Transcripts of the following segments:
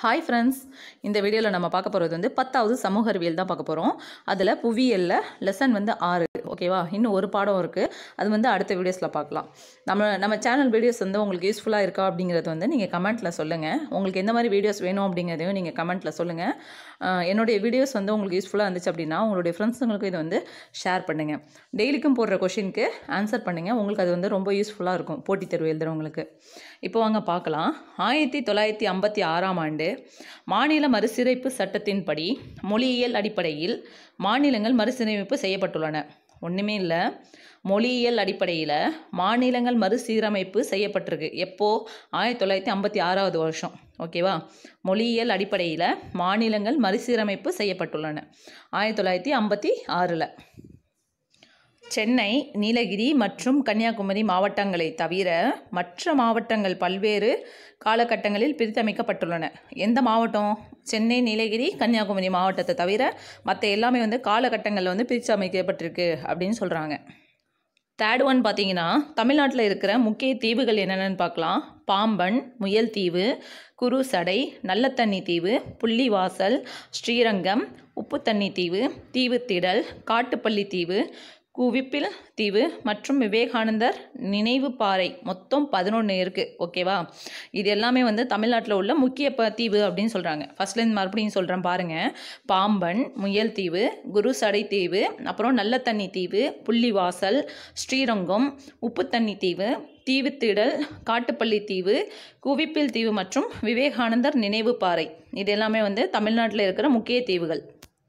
hi friends இந்த வீடியோவில் நம்ம பார்க்க போகிறது வந்து பத்தாவது சமூக அறிவியல் தான் பார்க்க போகிறோம் அதில் புவியியலில் லெசன் வந்து ஆறு ஓகேவா இன்னும் ஒரு பாடம் இருக்குது அது வந்து அடுத்த வீடியோஸில் பார்க்கலாம் நம்ம நம்ம சேனல் வீடியோஸ் வந்து உங்களுக்கு யூஸ்ஃபுல்லாக இருக்கா அப்படிங்கிறது வந்து நீங்கள் கமெண்ட்டில் சொல்லுங்கள் உங்களுக்கு எந்த மாதிரி வீடியோஸ் வேணும் அப்படிங்கிறதையும் நீங்கள் கமெண்ட்டில் சொல்லுங்கள் ஆஹ் என்னுடைய வீடியோஸ் வந்து உங்களுக்கு யூஸ்ஃபுல்லாக இருந்துச்சு அப்படின்னா உங்களுடைய ஃப்ரெண்ட்ஸுங்களுக்கும் இதை வந்து ஷேர் பண்ணுங்கள் டெய்லிக்கும் போடுற கொஷினுக்கு ஆன்சர் பண்ணுங்கள் உங்களுக்கு அது வந்து ரொம்ப யூஸ்ஃபுல்லாக இருக்கும் போட்டித் தேர்வு எழுதுறவங்களுக்கு இப்போ வாங்க பார்க்கலாம் ஆயிரத்தி தொள்ளாயிரத்தி ஐம்பத்தி ஆறாம் ஆண்டு மாநில மறுசீரமைப்பு சட்டத்தின்படி மொழியியல் அடிப்படையில் மாநிலங்கள் மறுசீரமைப்பு செய்யப்பட்டுள்ளன ஒன்றுமே இல்லை மொழியியல் அடிப்படையில் மாநிலங்கள் மறுசீரமைப்பு செய்யப்பட்டிருக்கு எப்போ ஆயிரத்தி தொள்ளாயிரத்தி ஐம்பத்தி ஆறாவது வருஷம் ஓகேவா மொழியியல் அடிப்படையில் மாநிலங்கள் மறுசீரமைப்பு செய்யப்பட்டுள்ளன ஆயிரத்தி தொள்ளாயிரத்தி ஐம்பத்தி ஆறில் சென்னை நீலகிரி மற்றும் கன்னியாகுமரி மாவட்டங்களை தவிர மற்ற மாவட்டங்கள் பல்வேறு காலகட்டங்களில் பிரித்தமைக்கப்பட்டுள்ளன எந்த மாவட்டம் சென்னை நீலகிரி கன்னியாகுமரி மாவட்டத்தை தவிர மற்ற எல்லாமே வந்து காலகட்டங்களில் வந்து பிரித்து அமைக்கப்பட்டிருக்கு அப்படின்னு சொல்கிறாங்க தேர்ட் ஒன் பார்த்தீங்கன்னா தமிழ்நாட்டில் இருக்கிற முக்கிய தீவுகள் என்னென்னு பார்க்கலாம் பாம்பன் முயல் தீவு குருசடை நல்லத்தண்ணி தீவு புள்ளிவாசல் ஸ்ரீரங்கம் உப்புத்தண்ணி தீவு தீவுத்திடல் காட்டுப்பள்ளி தீவு குவிப்பில் தீவு மற்றும் விவேகானந்தர் நினைவு பாறை மொத்தம் பதினொன்று இருக்குது ஓகேவா இது எல்லாமே வந்து தமிழ்நாட்டில் உள்ள முக்கிய ப தீவு அப்படின்னு சொல்கிறாங்க ஃபர்ஸ்ட்லேருந்து மறுபடியும் சொல்கிறேன் பாருங்கள் பாம்பன் முயல் தீவு குருசடை தீவு அப்புறம் நல்லத்தண்ணி தீவு புள்ளிவாசல் ஸ்ரீரங்கம் உப்புத்தண்ணி தீவு தீவுத்திடல் காட்டுப்பள்ளி தீவு குவிப்பில் தீவு மற்றும் விவேகானந்தர் நினைவு பாறை இது எல்லாமே வந்து தமிழ்நாட்டில் இருக்கிற முக்கிய தீவுகள்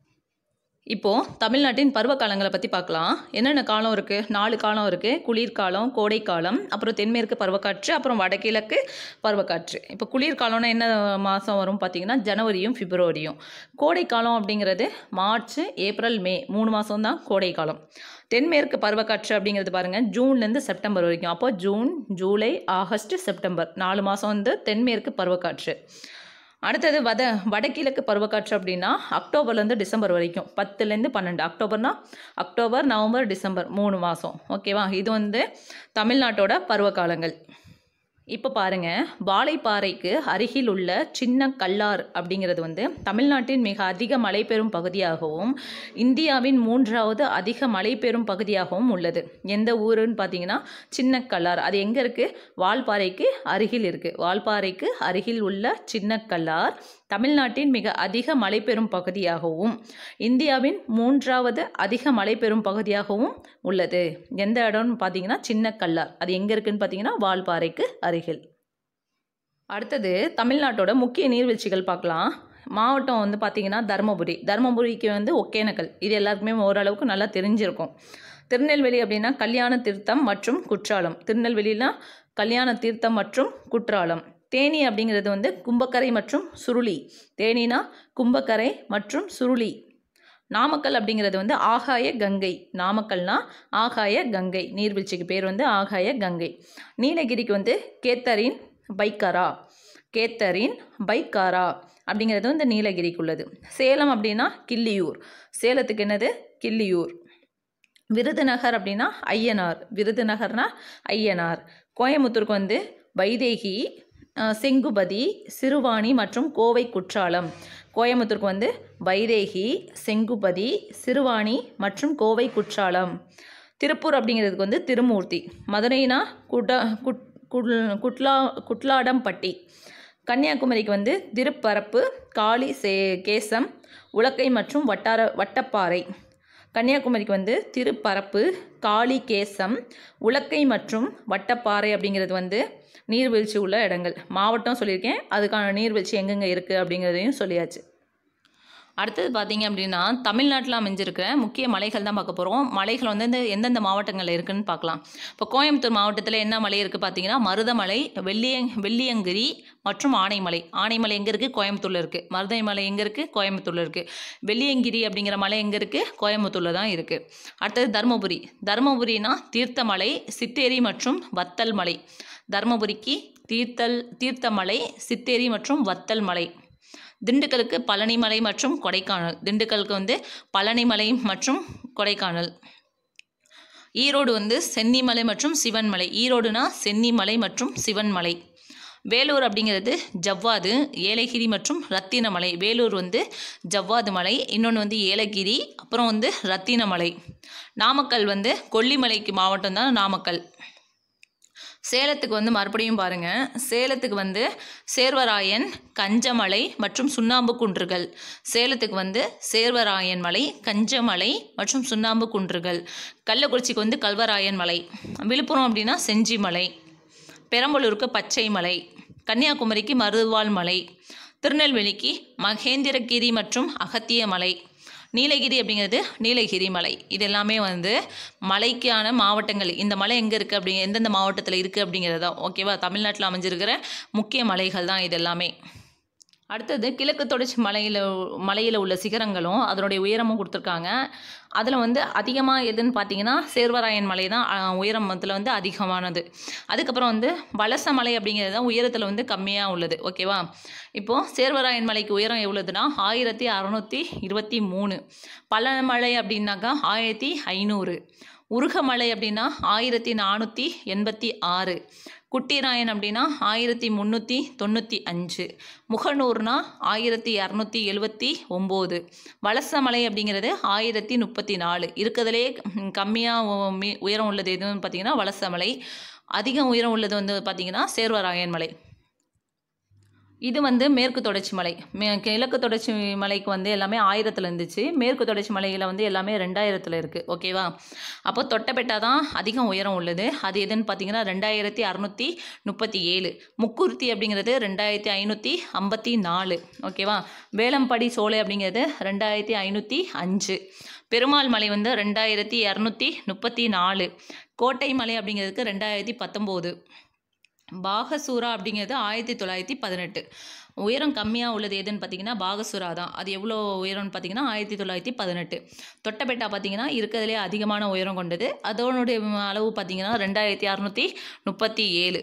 இப்போது தமிழ்நாட்டின் பருவ காலங்களை பற்றி பார்க்கலாம் என்னென்ன காலம் இருக்குது நாலு காலம் இருக்குது குளிர்காலம் கோடைக்காலம் அப்புறம் தென்மேற்கு பருவக்காற்று அப்புறம் வடகிழக்கு பருவக்காற்று இப்போ குளிர்காலம்னா என்ன மாதம் வரும் பார்த்தீங்கன்னா ஜனவரியும் பிப்ரவரியும் கோடைக்காலம் அப்படிங்கிறது மார்ச் ஏப்ரல் மே மூணு மாதம் தான் கோடைக்காலம் தென்மேற்கு பருவக்காற்று அப்படிங்கிறது பாருங்கள் ஜூன்லேருந்து செப்டம்பர் வரைக்கும் அப்போ ஜூன் ஜூலை ஆகஸ்ட் செப்டம்பர் நாலு மாதம் வந்து தென்மேற்கு பருவக்காற்று அடுத்தது வட வடகிழக்கு பருவக்காற்று அப்படின்னா அக்டோபர்லேருந்து டிசம்பர் வரைக்கும் பத்துலேருந்து பன்னெண்டு அக்டோபர்னா அக்டோபர் நவம்பர் டிசம்பர் மூணு மாதம் ஓகேவா இது வந்து தமிழ்நாட்டோட பருவகாலங்கள் இப்போ பாருங்கள் வாழைப்பாறைக்கு அருகில் உள்ள சின்ன கல்லார் அப்படிங்கிறது வந்து தமிழ்நாட்டின் மிக அதிக மழை பெறும் பகுதியாகவும் இந்தியாவின் மூன்றாவது அதிக மழை பெறும் பகுதியாகவும் உள்ளது எந்த ஊருன்னு பார்த்தீங்கன்னா சின்ன கல்லார் அது எங்கே இருக்குது வால்பாறைக்கு அருகில் இருக்குது வால்பாறைக்கு அருகில் உள்ள சின்ன கல்லார் தமிழ்நாட்டின் மிக அதிக மழை பெறும் பகுதியாகவும் இந்தியாவின் மூன்றாவது அதிக மழை பெறும் பகுதியாகவும் உள்ளது எந்த இடம்னு பார்த்தீங்கன்னா சின்ன கல்லார் அது எங்கே இருக்குன்னு பார்த்தீங்கன்னா வால்பாறைக்கு அருகில் அடுத்தது தமிழ்நாட்டோட முக்கிய நீர்வீழ்ச்சிகள் பார்க்கலாம் மாவட்டம் வந்து பார்த்திங்கன்னா தருமபுரி தருமபுரிக்கு வந்து ஒகேனக்கல் இது எல்லாருக்குமே ஓரளவுக்கு நல்லா தெரிஞ்சிருக்கும் திருநெல்வேலி அப்படின்னா கல்யாண தீர்த்தம் மற்றும் குற்றாலம் திருநெல்வேலினா கல்யாண தீர்த்தம் மற்றும் குற்றாலம் தேனி அப்படிங்கிறது வந்து கும்பக்கரை மற்றும் சுருளி தேனினா கும்பக்கரை மற்றும் சுருளி நாமக்கல் அப்படிங்கிறது வந்து ஆகாய கங்கை நாமக்கல்னா ஆகாய கங்கை நீர்வீழ்ச்சிக்கு பேர் வந்து ஆகாய கங்கை நீலகிரிக்கு வந்து கேத்தரின் பைக்காரா கேத்தரின் பைக்காரா அப்படிங்கிறது வந்து நீலகிரிக்கு உள்ளது சேலம் அப்படின்னா கிள்ளியூர் சேலத்துக்கு என்னது கிள்ளியூர் விருதுநகர் அப்படின்னா ஐயனார் விருதுநகர்னா ஐயனார் கோயம்புத்தூருக்கு வந்து வைதேகி செங்குபதி சிறுவாணி மற்றும் கோவை குற்றாலம் கோயம்புத்தூருக்கு வந்து வைதேகி செங்குபதி சிறுவாணி மற்றும் கோவை குற்றாலம் திருப்பூர் அப்படிங்கிறதுக்கு வந்து திருமூர்த்தி மதுரைனா குட குட் குட்லா குட்லாடம்பட்டி கன்னியாகுமரிக்கு வந்து திருப்பரப்பு காளி சே கேசம் உலக்கை மற்றும் வட்டார வட்டப்பாறை கன்னியாகுமரிக்கு வந்து திருப்பரப்பு காளி கேசம் உலக்கை மற்றும் வட்டப்பாறை அப்படிங்கிறது வந்து நீர்வீழ்ச்சி உள்ள இடங்கள் மாவட்டம் சொல்லியிருக்கேன் அதுக்கான நீர்வீழ்ச்சி எங்கெங்கே இருக்குது அப்படிங்கிறதையும் சொல்லியாச்சு அடுத்தது பார்த்தீங்க அப்படின்னா தமிழ்நாட்டில் அமைஞ்சிருக்கிற முக்கிய மலைகள் தான் பார்க்க போகிறோம் மலைகள் வந்து இந்த எந்தெந்த மாவட்டங்களில் இருக்குதுன்னு பார்க்கலாம் இப்போ கோயம்புத்தூர் மாவட்டத்தில் என்ன மலை இருக்குது பார்த்தீங்கன்னா மருதமலை வெள்ளிய வெள்ளியங்கிரி மற்றும் ஆனைமலை ஆனைமலை எங்கே இருக்குது கோயம்புத்தூரில் இருக்குது மருதமலை எங்கே இருக்குது கோயம்புத்தூரில் இருக்குது வெள்ளியங்கிரி அப்படிங்கிற மலை எங்கே இருக்குது கோயம்புத்தூரில் தான் இருக்குது அடுத்தது தருமபுரி தருமபுரினா தீர்த்தமலை சித்தேரி மற்றும் வத்தல் மலை தருமபுரிக்கு தீர்த்தல் தீர்த்தமலை சித்தேரி மற்றும் வத்தல் மலை திண்டுக்கலுக்கு பழனிமலை மற்றும் கொடைக்கானல் திண்டுக்கலுக்கு வந்து பழனிமலை மற்றும் கொடைக்கானல் ஈரோடு வந்து சென்னிமலை மற்றும் சிவன்மலை ஈரோடுனா சென்னிமலை மற்றும் சிவன்மலை வேலூர் அப்படிங்கிறது ஜவ்வாது ஏலகிரி மற்றும் ரத்தினமலை வேலூர் வந்து ஜவ்வாது மலை இன்னொன்று வந்து ஏலகிரி அப்புறம் வந்து ரத்தினமலை நாமக்கல் வந்து கொல்லிமலைக்கு மாவட்டம் தான் நாமக்கல் சேலத்துக்கு வந்து மறுபடியும் பாருங்க சேலத்துக்கு வந்து சேர்வராயன் கஞ்சமலை மற்றும் சுண்ணாம்பு குன்றுகள் சேலத்துக்கு வந்து சேர்வராயன் மலை கஞ்சமலை மற்றும் சுண்ணாம்பு குன்றுகள் கள்ளக்குறிச்சிக்கு வந்து கல்வராயன் மலை விழுப்புரம் அப்படின்னா செஞ்சி மலை பெரம்பலூருக்கு பச்சை மலை கன்னியாகுமரிக்கு மருதுவாள் மலை திருநெல்வேலிக்கு மகேந்திரகிரி மற்றும் அகத்திய மலை நீலகிரி அப்படிங்கிறது நீலகிரி மலை இது எல்லாமே வந்து மலைக்கான மாவட்டங்கள் இந்த மலை எங்கே இருக்குது அப்படி எந்தெந்த மாவட்டத்தில் இருக்குது அப்படிங்கிறது தான் ஓகேவா தமிழ்நாட்டில் அமைஞ்சிருக்கிற முக்கிய மலைகள் தான் இது எல்லாமே அடுத்தது கிழக்கு தொடர்ச்சி மலையில் மலையில் உள்ள சிகரங்களும் அதனுடைய உயரமும் கொடுத்துருக்காங்க அதில் வந்து அதிகமாக எதுன்னு பார்த்தீங்கன்னா சேர்வராயன் மலை தான் அஹ், உயரமத்தில் வந்து அதிகமானது அதுக்கப்புறம் வந்து வலச மலை அப்படிங்கிறது தான் உயரத்தில் வந்து கம்மியாக உள்ளது ஓகேவா இப்போது சேர்வராயன் மலைக்கு உயரம் எவ்வளோதுன்னா ஆயிரத்தி அறநூற்றி இருபத்தி மூணு பழமலை அப்படின்னாக்கா ஆயிரத்தி ஐநூறு உருகமலை அப்படின்னா ஆயிரத்தி நானூற்றி எண்பத்தி ஆறு குட்டிராயன் அப்படின்னா ஆயிரத்தி முந்நூற்றி தொண்ணூற்றி அஞ்சு முகநூர்னா ஆயிரத்தி இரநூத்தி எழுவத்தி ஒம்பது வலசமலை அப்படிங்கிறது ஆயிரத்தி முப்பத்தி நாலு இருக்கிறதுலே கம்மியாக உயரம் உள்ளது எதுன்னு பார்த்தீங்கன்னா வலசமலை அதிகம் உயரம் உள்ளது வந்து பார்த்தீங்கன்னா சேர்வராயன் மலை இது வந்து மேற்கு தொடர்ச்சி மலை மே கிழக்கு தொடர்ச்சி மலைக்கு வந்து எல்லாமே ஆயிரத்தில் இருந்துச்சு மேற்கு தொடர்ச்சி மலையில் வந்து எல்லாமே ரெண்டாயிரத்தில் இருக்குது ஓகேவா அப்போ தொட்டபெட்டா தான் அதிகம் உயரம் உள்ளது அது எதுன்னு பார்த்தீங்கன்னா ரெண்டாயிரத்தி அறநூற்றி முப்பத்தி ஏழு முக்குருத்தி அப்படிங்கிறது ரெண்டாயிரத்தி ஐநூற்றி ஐம்பத்தி நாலு ஓகேவா வேலம்படி சோலை அப்படிங்கிறது ரெண்டாயிரத்தி ஐநூற்றி அஞ்சு பெருமாள் மலை வந்து ரெண்டாயிரத்தி இரநூத்தி முப்பத்தி நாலு கோட்டை மலை அப்படிங்கிறதுக்கு ரெண்டாயிரத்தி பத்தொம்போது பாகசூரா அப்படிங்கிறது ஆயிரத்தி தொள்ளாயிரத்தி பதினெட்டு உயரம் கம்மியாக உள்ளது எதுன்னு பார்த்தீங்கன்னா பாகசூரா தான் அது எவ்வளோ உயரம்னு பார்த்தீங்கன்னா ஆயிரத்தி தொள்ளாயிரத்தி பதினெட்டு தொட்டபெட்டா பார்த்தீங்கன்னா இருக்கிறதுலே அதிகமான உயரம் கொண்டது அதனுடைய அளவு பார்த்தீங்கன்னா ரெண்டாயிரத்தி அறநூற்றி முப்பத்தி ஏழு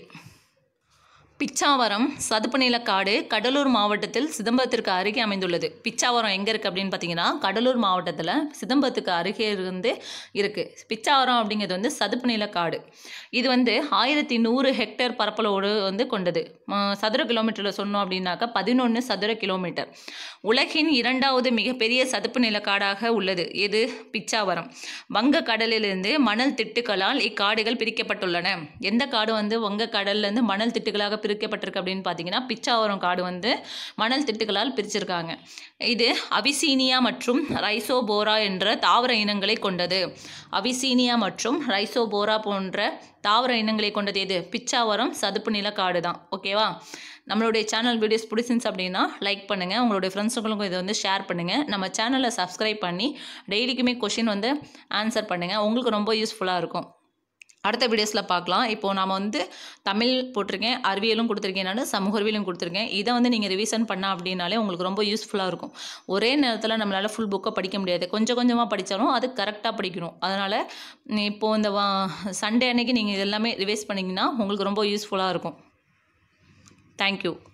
பிச்சாவரம் சதுப்பு நிலக்காடு கடலூர் மாவட்டத்தில் சிதம்பரத்திற்கு அருகே அமைந்துள்ளது பிச்சாவரம் எங்கே இருக்குது அப்படின்னு பார்த்தீங்கன்னா கடலூர் மாவட்டத்தில் சிதம்பரத்துக்கு அருகே இருந்து இருக்குது பிச்சாவரம் அப்படிங்கிறது வந்து சதுப்பு நிலக்காடு இது வந்து ஆயிரத்தி நூறு ஹெக்டேர் பரப்பளவோடு வந்து கொண்டது ம, சதுர கிலோமீட்டரில் சொன்னோம் அப்படின்னாக்கா பதினொன்று சதுர கிலோமீட்டர் உலகின் இரண்டாவது மிகப்பெரிய சதுப்பு நிலக்காடாக உள்ளது எது பிச்சாவரம் வங்க கடலிலிருந்து மணல் திட்டுக்களால் இக்காடுகள் பிரிக்கப்பட்டுள்ளன எந்த காடு வந்து வங்க கடல்லேருந்து மணல் திட்டுகளாக பிரிக்கப்பட்டிருக்கு அப்படின்னு பார்த்தீங்கன்னா பிச்சாவரம் காடு வந்து மணல் திட்டுகளால் பிரிச்சிருக்காங்க இது அபிசீனியா மற்றும் ரைசோபோரா என்ற தாவர இனங்களை கொண்டது அபிசீனியா மற்றும் ரைசோபோரா போன்ற தாவர இனங்களை கொண்டது எது பிச்சாவரம் சதுப்பு நில காடு தான் ஓகேவா நம்மளுடைய சேனல் வீடியோஸ் பிடிச்சிருந்துச்சு அப்படின்னா லைக் பண்ணுங்கள் உங்களுடைய ஃப்ரெண்ட்ஸுங்களுக்கும் இதை வந்து ஷேர் பண்ணுங்கள் நம்ம சேனலை சப்ஸ்கிரைப் பண்ணி டெய்லிக்குமே கொஷின் வந்து ஆன்சர் பண்ணுங்கள் உங்களுக்கு ரொம்ப யூஸ்ஃபுல்லாக இருக்கும் அடுத்த வீடியோஸில் பார்க்கலாம் இப்போது நாம் வந்து தமிழ் போட்டிருக்கேன் அறிவியலும் கொடுத்துருக்கேன் நான் சமூக அறிவியலும் கொடுத்துருக்கேன் இதை வந்து நீங்கள் ரிவிஷன் பண்ண அப்படின்னாலே உங்களுக்கு ரொம்ப யூஸ்ஃபுல்லாக இருக்கும் ஒரே நேரத்தில் நம்மளால் ஃபுல் புக்கை படிக்க முடியாது கொஞ்சம் கொஞ்சமாக படித்தாலும் அது கரெக்டாக படிக்கணும் அதனால் இப்போது இந்த வா சண்டே அன்னைக்கு நீங்கள் இது எல்லாமே ரிவைஸ் பண்ணிங்கன்னா உங்களுக்கு ரொம்ப யூஸ்ஃபுல்லாக இருக்கும் தேங்க்யூ